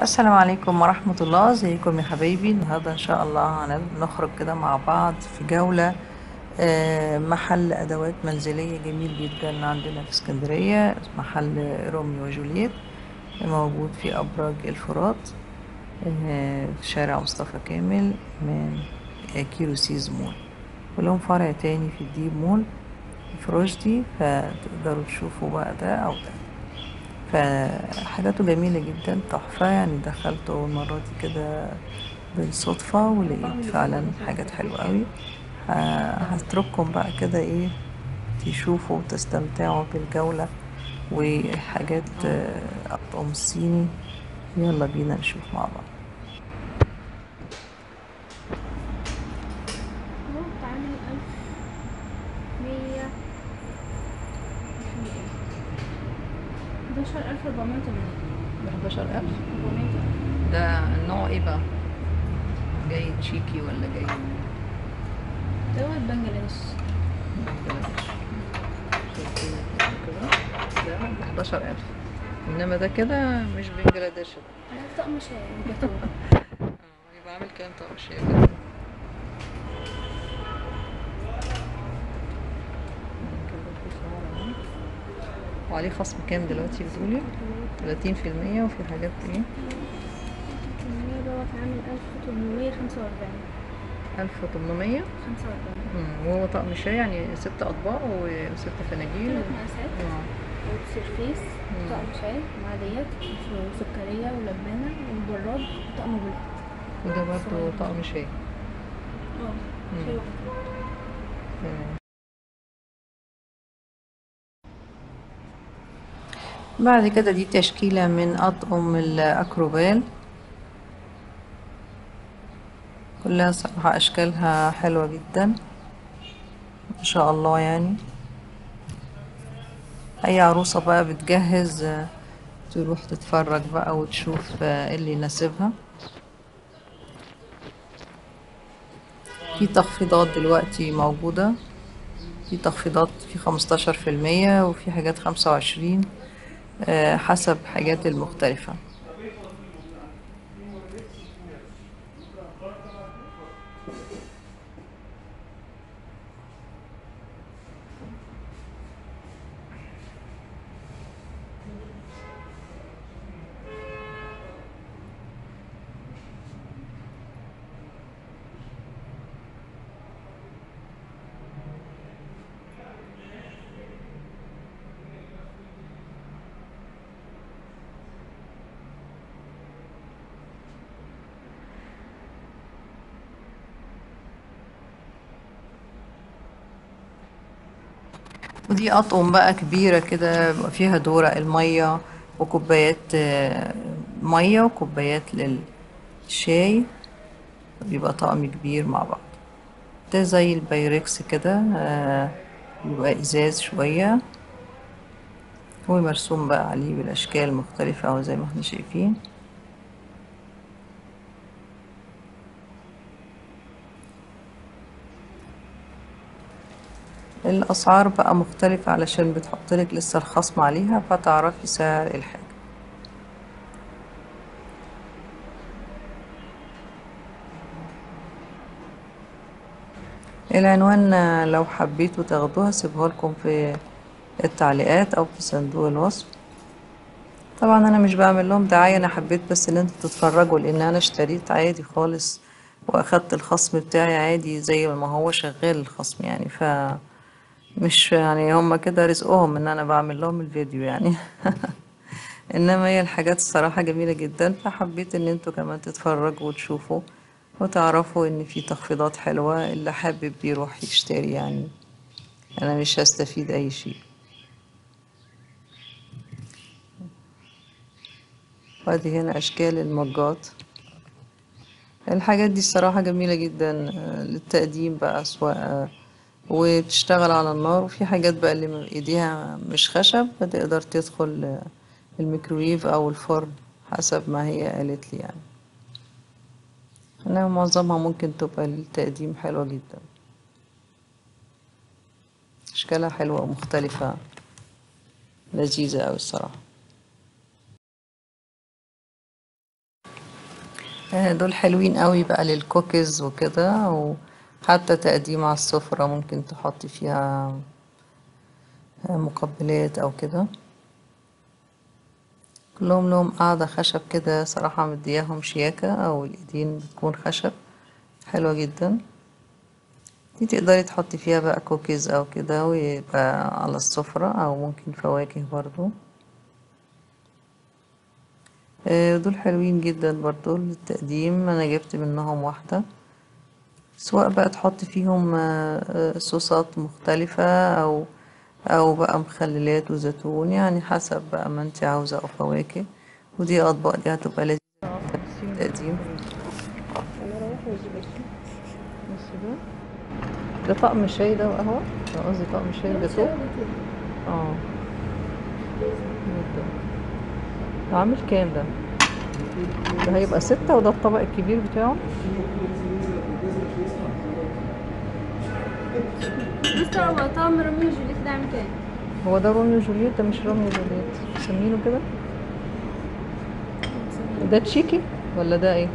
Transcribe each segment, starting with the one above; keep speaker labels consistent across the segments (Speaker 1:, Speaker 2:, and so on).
Speaker 1: السلام عليكم ورحمة الله ازيكم يا حبايبي النهاردة ان شاء الله هنخرج كده مع بعض في جولة آه، محل ادوات منزلية جميل جدا عندنا في اسكندرية محل روميو وجولييت موجود في ابراج الفرات آه، في شارع مصطفى كامل من كيروسيز مول ولهم فرع تاني في الديب مول في رشدي فتقدروا تشوفوا بقى ده او ده فحاجاته جميلة جدا تحفة يعني دخلت أول مرة دي كده بالصدفة ولقيت فعلا حاجات حلوة قوي ه- هترككم بقى كده ايه تشوفوا وتستمتعوا بالجولة وحاجات آه، أطقم صيني يلا بينا نشوف مع بعض
Speaker 2: نقط عامل ألف مية حداشر ألف ربعمية وتمانين
Speaker 1: بحداشر ألف
Speaker 2: ربعمية وتمانين
Speaker 1: ده النوع ايه بقى؟ جاي تشيكي ولا جاي
Speaker 2: دوت بنجلاديش
Speaker 1: بنجلاديش شايفين كده ده بحداشر ألف إنما ده كده مش بنجلاديش ده
Speaker 2: على طقم شاي جاتوه
Speaker 1: اه يبقى عامل كام طقم شاي كده وعليه خصم كام دلوقتي بتقولي؟ تلاتين في المية وفي حاجات ايه؟
Speaker 2: الكمية دوت عامل ألف تمنمية خمسة وأربعين
Speaker 1: ألف وتمنمية
Speaker 2: خمسة وأربعين
Speaker 1: وهو طقم شاي يعني ست أطباق وست فناجيل
Speaker 2: تلات مقاسات
Speaker 1: اه
Speaker 2: وسيرفيس
Speaker 1: مم.
Speaker 2: طقم شاي معديات وسكرية ولبانة وبراد وطقم بلاد
Speaker 1: وده برضه طقم شاي
Speaker 2: اه
Speaker 1: مم.
Speaker 2: شاي وبراد.
Speaker 1: تمام. بعد كده دي تشكيلة من أطقم الأكروبال كلها صراحة أشكالها حلوة جدا ما شاء الله يعني أي عروسة بقى بتجهز آه، تروح تتفرج بقى وتشوف آه، إيه اللي يناسبها في تخفيضات دلوقتي موجودة في تخفيضات في خمستاشر في المية وفي حاجات خمسة وعشرين حسب حاجات المختلفة ودي أطقم بقى كبيرة كده بيبقى فيها دورة المية وكوبايات آه، مية وكوبايات للشاي بيبقى طقم كبير مع بعض ده زي البايركس كده آه، بيبقى إزاز شوية هو مرسوم بقى عليه بالأشكال المختلفة أهو زي ما احنا شايفين الأسعار بقى مختلفة علشان بتحطلك لسه الخصم عليها فتعرفي سعر الحاجة العنوان آه، لو حبيتوا تاخدوها سيبوها لكم في التعليقات أو في صندوق الوصف طبعا أنا مش بعمل لهم دعاية أنا حبيت بس إن انتوا تتفرجوا لأن أنا اشتريت عادي خالص وأخدت الخصم بتاعي عادي زي ما هو شغال الخصم يعني ف مش يعني هما كده رزقهم ان انا بعمل لهم الفيديو يعني انما هي الحاجات الصراحة جميلة جدا فحبيت ان انتوا كمان تتفرجوا وتشوفوا وتعرفوا ان في تخفيضات حلوة اللي حابب يروح يشتري يعني انا مش هستفيد اي شيء وادي هنا اشكال المجات الحاجات دي الصراحة جميلة جدا آه، للتقديم بقى سواء آه، وبتشتغل على النار وفي حاجات بقى اللي م- ايديها مش خشب فتقدر تدخل آه، الميكرويف او الفرن حسب ما هي قالت لي يعني انما معظمها ممكن تبقى للتقديم حلوة جدا اشكالها حلوة ومختلفة لذيذة اوي الصراحة آه، دول حلوين قوي بقى للكوكيز وكده وحتى تقديم على السفرة ممكن تحطي فيها آه، مقبلات او كده كلهم لهم قاعدة خشب كده صراحة مدياهم شياكة او الايدين بتكون خشب حلوة جدا دي تقدري تحطي فيها بقى كوكيز او كده ويبقى على السفرة او ممكن فواكه برضو آه، دول حلوين جدا برضو للتقديم انا جبت منهم واحدة سواء بقى تحط فيهم آه، آه، صوصات مختلفة او او بقى مخللات وزيتون يعني حسب بقى ما انت عاوزة او فواكه ودي اطباق دي هتبقى لذيذة تقديم بص ده ده طقم شاي ده وقهوة ده قصدي طقم شاي جاتوه اه ده ده عامل كام ده ده هيبقى ستة وده الطبق الكبير بتاعه
Speaker 2: بص هو طعم روميو وجوليت ده عامل كام؟
Speaker 1: هو ده روميو وجوليت ده مش روميو وجوليت مسمينه كده ده تشيكي ولا ده ايه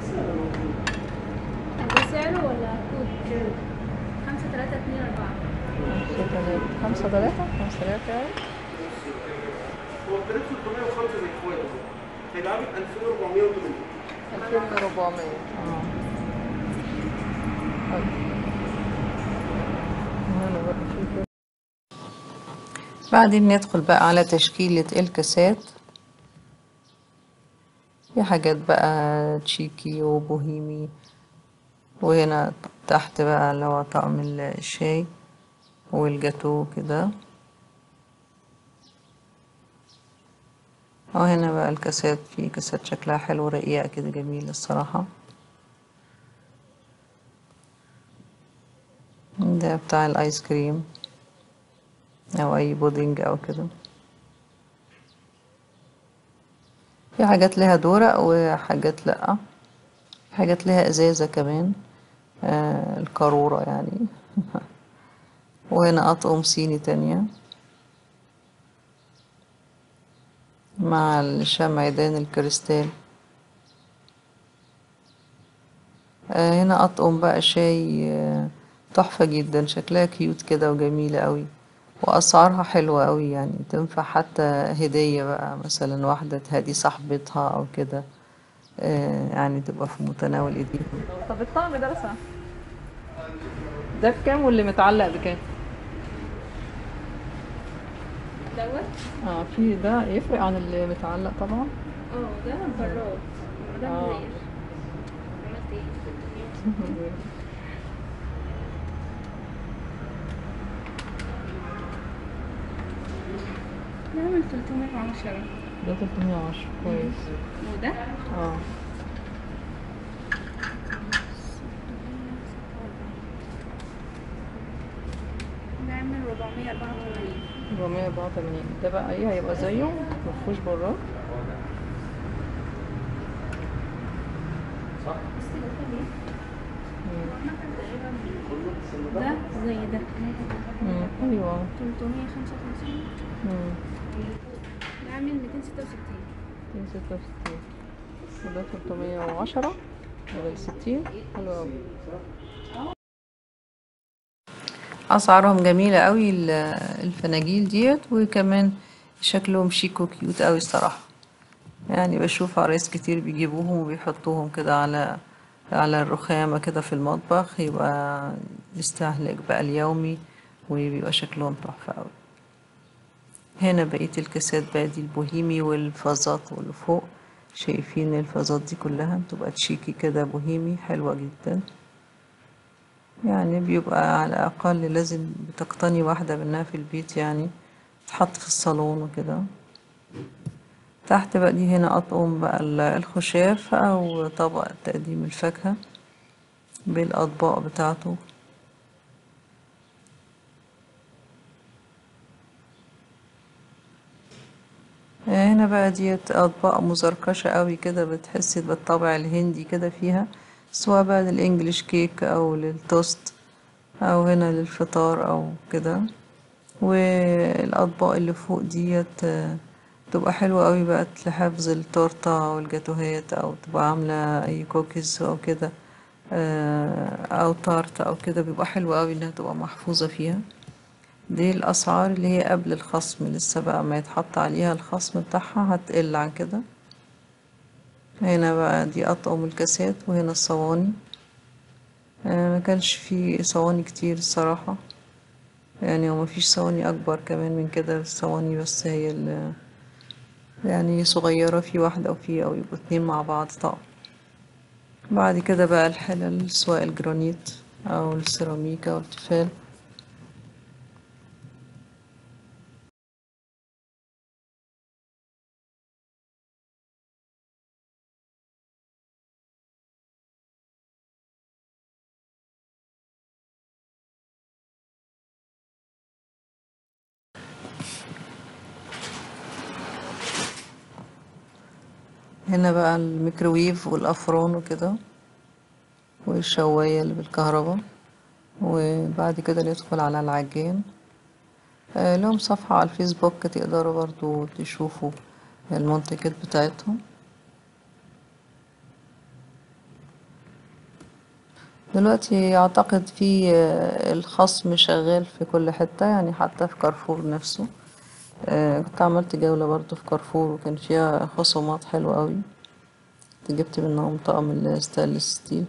Speaker 2: ده سعره ولا كود؟ خمسة تلاتة اتنين أربعة
Speaker 1: خمسة تلاتة خمسة تلاتة خمسة تلاتة يعني
Speaker 3: هو ب 305 زي اخواته هيبقى عامل 2480
Speaker 1: ألفين وربعمية اه حلو. هنا بقى في كده. بعدين ندخل بقى على تشكيلة الكاسات في حاجات بقى تشيكي وبوهيمي وهنا تحت بقى اللي هو طقم الشاي والجاتو كده وهنا بقى الكاسات في كاسات شكلها حلو رقيقة كده جميلة الصراحة ده بتاع الايس كريم او اي بودنج او كده في حاجات لها دورق وحاجات لأ في حاجات لها ازازة كمان آه القارورة يعني وهنا اطقم صيني تانية مع الشمعدان الكريستال آه هنا اطقم بقى شاي آه تحفة جدا شكلها كيوت كده وجميلة قوي واسعارها حلوة قوي يعني تنفع حتى هدية بقى مثلا واحدة تهدي صاحبتها او كده آه يعني تبقى في متناول ايديهم طب الطقم ده بس ده بكام واللي متعلق بكام
Speaker 2: دوت
Speaker 1: اه في ده يفرق عن اللي متعلق طبعا
Speaker 2: اه ده براد ده
Speaker 1: آه.
Speaker 2: غير عملت ايه؟ ده عامل 310
Speaker 1: ده 310 كويس
Speaker 2: وده
Speaker 1: اه
Speaker 2: ده عامل 484
Speaker 1: 484 ده بقى ايه هيبقى زيه مفهوش براد
Speaker 2: ده زي ده
Speaker 1: مم. ايوه
Speaker 2: 355
Speaker 1: مم.
Speaker 2: ده عامل 266
Speaker 1: 266 وده 310 وده 60 حلو قوي اسعارهم جميله قوي ال- الفناجيل ديت وكمان شكلهم شيك وكيوت قوي الصراحه يعني بشوف عرايس كتير بيجيبوهم وبيحطوهم كده على على الرخامه كده في المطبخ يبقى استهلك بقى اليومي وبيبقى شكلهم تحفه قوي هنا بقيه الكاسات بقى دي البوهيمي والفازات واللي فوق شايفين الفازات دي كلها بتبقى تشيكي كده بوهيمي حلوه جدا يعني بيبقى على الأقل لازم بتقتني واحدة منها في البيت يعني تحط في الصالون وكده تحت بقى دي هنا أطقم بقى ال- الخشاف أو طبق تقديم الفاكهة بالأطباق بتاعته هنا بقى ديت أطباق مزركشة قوي كده بتحسي بالطابع الهندي كده فيها سواء بقى للإنجليش كيك أو للتوست أو هنا للفطار أو كده والأطباق اللي فوق ديت آه، تبقى حلوة قوي بقى لحفظ التورتة والجاتوهات او تبقى عاملة اي كوكيز او كده آه، او تارت او كده بيبقى حلو قوي انها تبقى محفوظة فيها دي الاسعار اللي هي قبل الخصم لسه بقى ما يتحط عليها الخصم بتاعها هتقل عن كده هنا بقى دي اطقم الكاسات وهنا الصواني آه، ما كانش في صواني كتير الصراحة يعني وما فيش صواني اكبر كمان من كده الصواني بس هي اللي يعني صغيرة في واحدة او في او يبقوا اتنين مع بعض طقم بعد كده بقى الحلل سواء الجرانيت او السيراميك او التيفال هنا بقى الميكروويف والافران وكده والشواية اللي بالكهرباء وبعد كده ندخل على العجان آه، لهم صفحة على الفيسبوك تقدروا برضو تشوفوا المنتجات بتاعتهم دلوقتي اعتقد في آه، الخصم شغال في كل حتة يعني حتى في كارفور نفسه آه، كنت عملت جولة برضو في كارفور وكان فيها خصومات حلوة قوي جبت منهم طقم الستانلس ستيل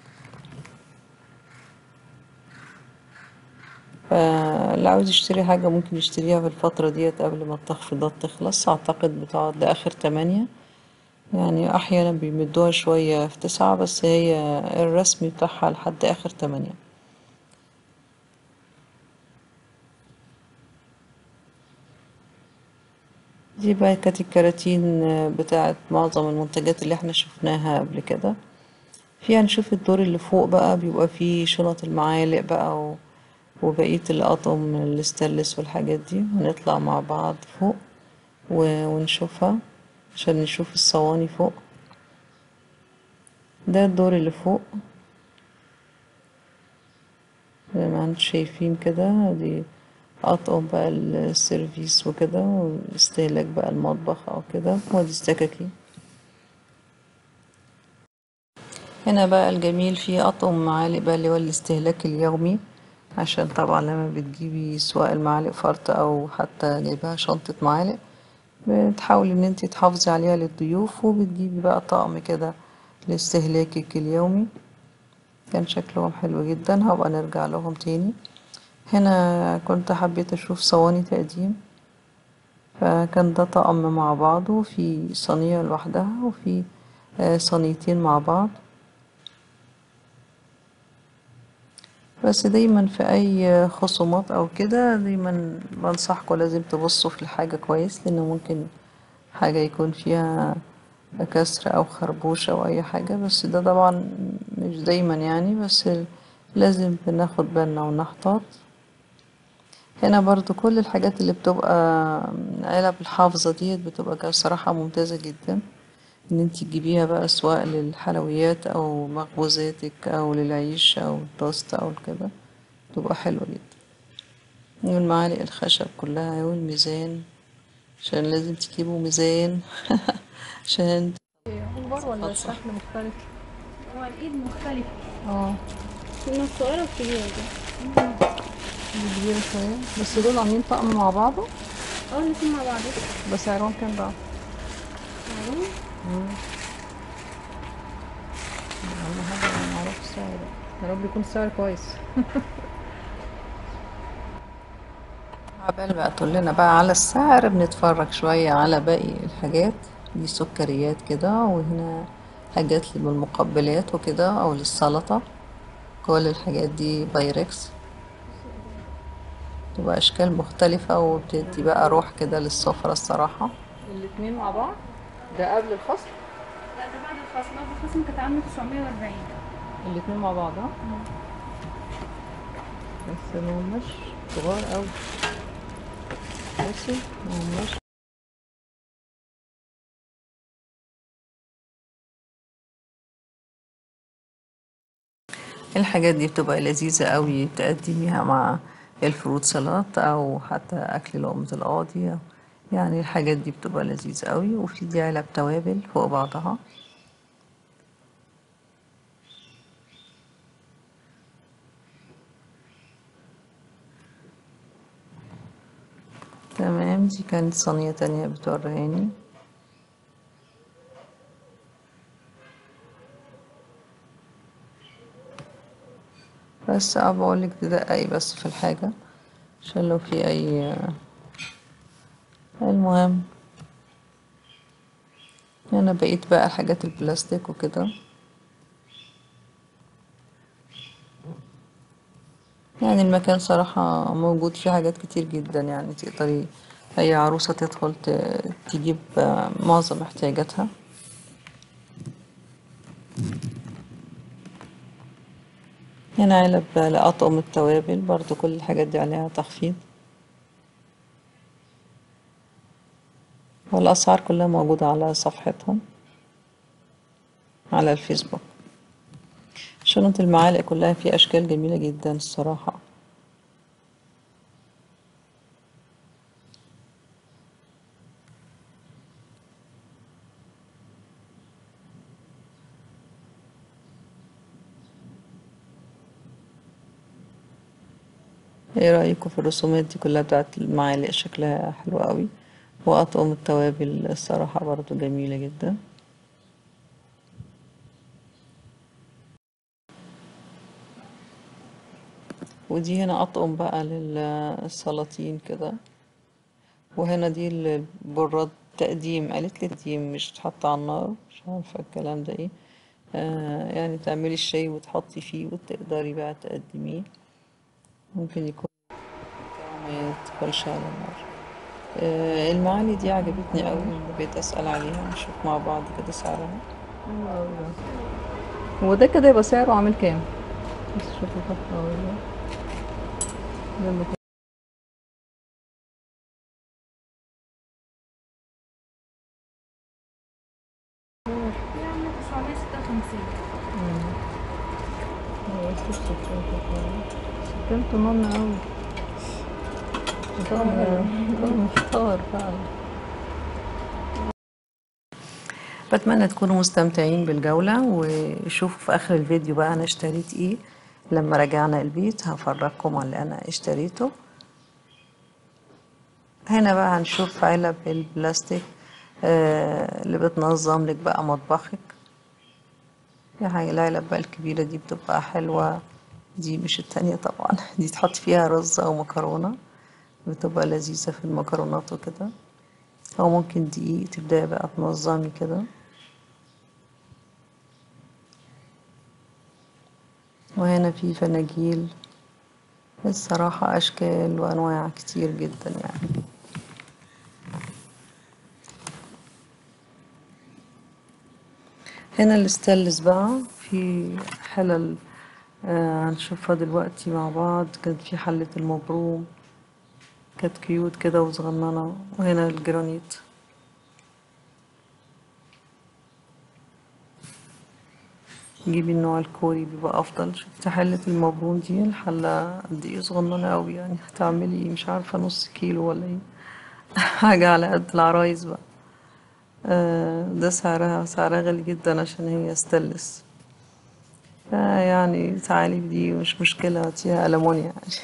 Speaker 1: فاللي عاوز يشتري حاجة ممكن يشتريها في الفترة ديت قبل ما التخفيضات تخلص أعتقد بتقعد لآخر تمانية يعني أحيانا بيمدوها شوية في تسعة بس هي الرسمي بتاعها لحد آخر تمانية دي بقى كانت الكراتين بتاعت معظم المنتجات اللي احنا شفناها قبل كده فيها نشوف الدور اللي فوق بقى بيبقى فيه شنط المعالق بقى و... وبقية الأطقم الستانلس والحاجات دي ونطلع مع بعض فوق و... ونشوفها عشان نشوف الصواني فوق ده الدور اللي فوق زي ما انتم شايفين كده دي أطقم بقى السيرفيس وكده واستهلاك بقى المطبخ أو كده ودي السكاكين هنا بقى الجميل فيه أطقم معالق بقى اللي هو الاستهلاك اليومي عشان طبعا لما بتجيبي سواء المعالق فرط أو حتى جايباها شنطة معالق بتحاولي ان انتي تحافظي عليها للضيوف وبتجيبي بقى طقم كده لاستهلاكك اليومي كان شكلهم حلو جدا هبقى نرجع لهم تاني هنا كنت حبيت اشوف صواني تقديم فكان ده طقم مع بعضه في صينية لوحدها وفي آه، صينيتين مع بعض بس دايما في اي خصومات او كده دايما بنصحكم لازم تبصوا في الحاجة كويس لان ممكن حاجة يكون فيها كسر او خربوش او اي حاجة بس ده طبعا مش دايما يعني بس لازم بناخد بالنا ونحتاط هنا برضو كل الحاجات اللي بتبقى علب الحافظة ديت بتبقى صراحة ممتازة جدا ان انت تجيبيها بقى سواء للحلويات او مخبوزاتك او للعيش او التوست او كده تبقى حلوة جدا والمعالق الخشب كلها والميزان عشان لازم تجيبوا ميزان عشان
Speaker 2: اكبر ولا الشكل مختلف هو الايد مختلف
Speaker 1: اه
Speaker 2: كنا الصغيرة والكبيرة دي
Speaker 1: دي كبيرة شوية بس دول عاملين طقم مع بعضه
Speaker 2: اه الاتنين مع بعض
Speaker 1: بس سعرهم كام بقى؟
Speaker 2: معلوم
Speaker 1: أهم حاجة أنا معرفش السعر يا رب يكون السعر كويس عبال بقى تقول لنا بقى على السعر بنتفرج شوية على باقي الحاجات دي سكريات كده وهنا حاجات للمقبلات وكده أو للسلطة كل الحاجات دي بايركس تبقى أشكال مختلفة وبتدي بقى روح كده للسفرة الصراحة الاتنين مع بعض ده قبل الفصل
Speaker 2: لا ده بعد الخصم بعد الخصم كانت عاملة 940
Speaker 1: الاتنين مع بعض ها بس ما هماش صغار قوي بصي ما هماش الحاجات دي بتبقى لذيذة قوي تقدميها مع الفروت سلطة أو حتى أكل لقمة القاضي يعني الحاجات دي بتبقى لذيذة قوي وفي دي علب توابل فوق بعضها تمام دي كانت صينية تانية بتوريني بس اه بقولك تدققي بس في الحاجة عشان لو في اي المهم انا بقيت بقى حاجات البلاستيك وكده يعني المكان صراحة موجود فيه حاجات كتير جدا يعني تقدري أي عروسة تدخل ت- تجيب آه، معظم احتياجاتها هنا علب لأطقم التوابل برضو كل الحاجات دي عليها تخفيض والأسعار كلها موجودة على صفحتهم على الفيسبوك شنط المعالق كلها في أشكال جميلة جدا الصراحة ايه رأيكم في الرسومات دي كلها بتاعت المعالق شكلها حلو قوي وأطقم التوابل الصراحة برضو جميلة جدا ودي هنا أطقم بقى للسلاطين كده وهنا دي البراد تقديم قالت لي تقديم مش تحط على النار مش عارفة الكلام ده ايه آه يعني تعملي الشاي وتحطي فيه وتقدري بقى تقدميه ممكن يكون ما يدخلش على النار آه المعالي دي عجبتني قوي بقيت أسأل عليها نشوف مع بعض كده سعرها هو ده كده يبقى سعره عامل كام؟ بس شوفوا تحت أهو ده. ده اللي كده.
Speaker 2: يعني 956
Speaker 1: كلت ماما قوي طبعا فطار فعلا بتمنى تكونوا مستمتعين بالجولة وشوفوا في آخر الفيديو بقى أنا اشتريت إيه لما رجعنا البيت هفرجكم على اللي أنا اشتريته هنا بقى هنشوف علب البلاستيك آه، اللي بتنظم لك بقى مطبخك يعني العلب بقى الكبيرة دي بتبقى حلوة دي مش التانية طبعا دي تحط فيها رز أو مكرونة بتبقى لذيذة في المكرونات وكده أو ممكن دقيق تبدأي بقى تنظمي كده وهنا في فناجيل الصراحة أشكال وأنواع كتير جدا يعني هنا الستانلس بقى في حلل آه هنشوفها دلوقتي مع بعض كانت في حلة المبروم كانت كيوت كده وصغننة وهنا الجرانيت جيبي النوع الكوري بيبقى افضل شفت حلة المبروم دي الحلة قد ايه صغننة اوي يعني هتعملي مش عارفة نص كيلو ولا ايه حاجة على قد العرايس بقى آه، ده سعرها سعرها غالي جدا عشان هي ستانلس يعني تعالي بدي مش مشكلة هاتيها ألمونيا يعني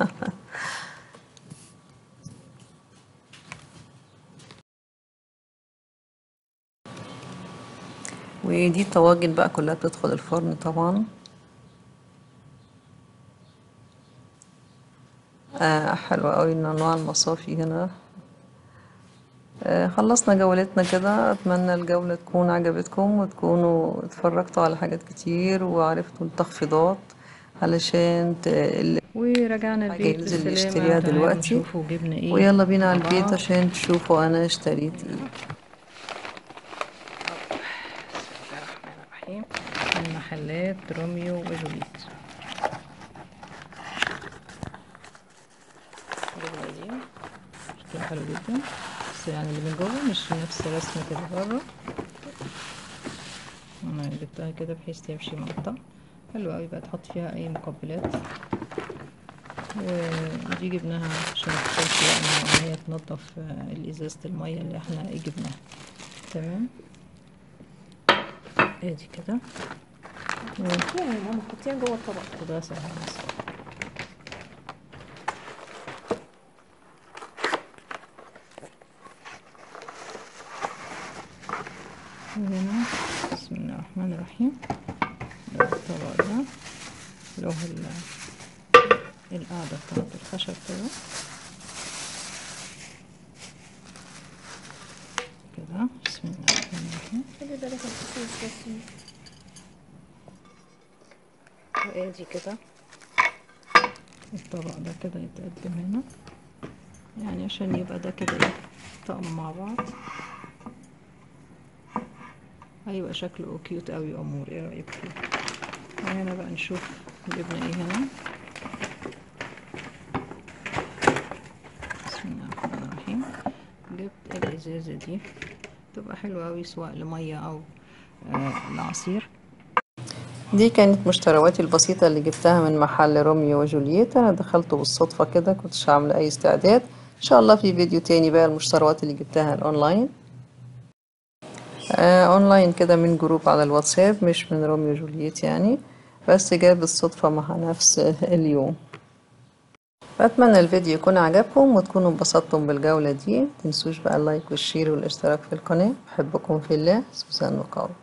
Speaker 1: ودي الطواجن بقى كلها بتدخل الفرن طبعا آه حلوة قوي ان انواع المصافي هنا آه خلصنا جولتنا كده اتمنى الجولة تكون عجبتكم وتكونوا اتفرجتوا على حاجات كتير وعرفتوا التخفيضات علشان ت... اللي
Speaker 4: ورجعنا
Speaker 1: حاجة
Speaker 4: البيت
Speaker 1: ينزل
Speaker 4: بالسلامة
Speaker 1: يشتريها
Speaker 4: تعالوا
Speaker 1: دلوقتي
Speaker 4: نشوفوا جبنا ايه
Speaker 1: ويلا بينا على
Speaker 4: مع
Speaker 1: البيت
Speaker 4: بعض.
Speaker 1: عشان تشوفوا انا اشتريت ايه
Speaker 4: بسم الله الرحمن الرحيم من محلات روميو وجوليت جبنا دي شكلها حلو جدا بس يعني اللي من جوه مش نفس رسمة اللي بره انا جبتها كده بحيث تمشي مقطع حلو قوي بقى تحط فيها اي مقبلات ودي جبناها عشان تخش بقى ان هي تنضف آه، الازازة المية اللي احنا جبناها تمام ادي كده
Speaker 2: حطيها يا ماما حطيها جوه الطبق
Speaker 4: وده سهل بس وهنا بسم الله الرحمن الرحيم ده الطبق ده اللي هو ال- القاعدة بتاعت الخشب كده كده بسم الله الرحمن الرحيم
Speaker 2: خلي بالك الفصوص بس
Speaker 4: وادي كده الطبق ده كده يتقدم هنا يعني عشان يبقى ده كده ايه طقم مع بعض هيبقى شكله كيوت قوي امور ايه رايك فيه وهنا بقى نشوف جبنا ايه هنا بسم الله الرحمن الرحيم جبت الازازه دي تبقى حلوه قوي سواء لميه او آه لعصير
Speaker 1: دي كانت مشترواتي البسيطة اللي جبتها من محل روميو وجولييت أنا دخلته بالصدفة كده كنتش عاملة أي استعداد إن شاء الله في فيديو تاني بقى المشتروات اللي جبتها الأونلاين آه أونلاين كده من جروب على الواتساب مش من روميو وجولييت يعني بس جاب بالصدفة مع نفس اليوم بتمنى الفيديو يكون عجبكم وتكونوا انبسطتم بالجولة دي متنسوش بقى اللايك والشير والاشتراك في القناة بحبكم في الله سوزان وقاوي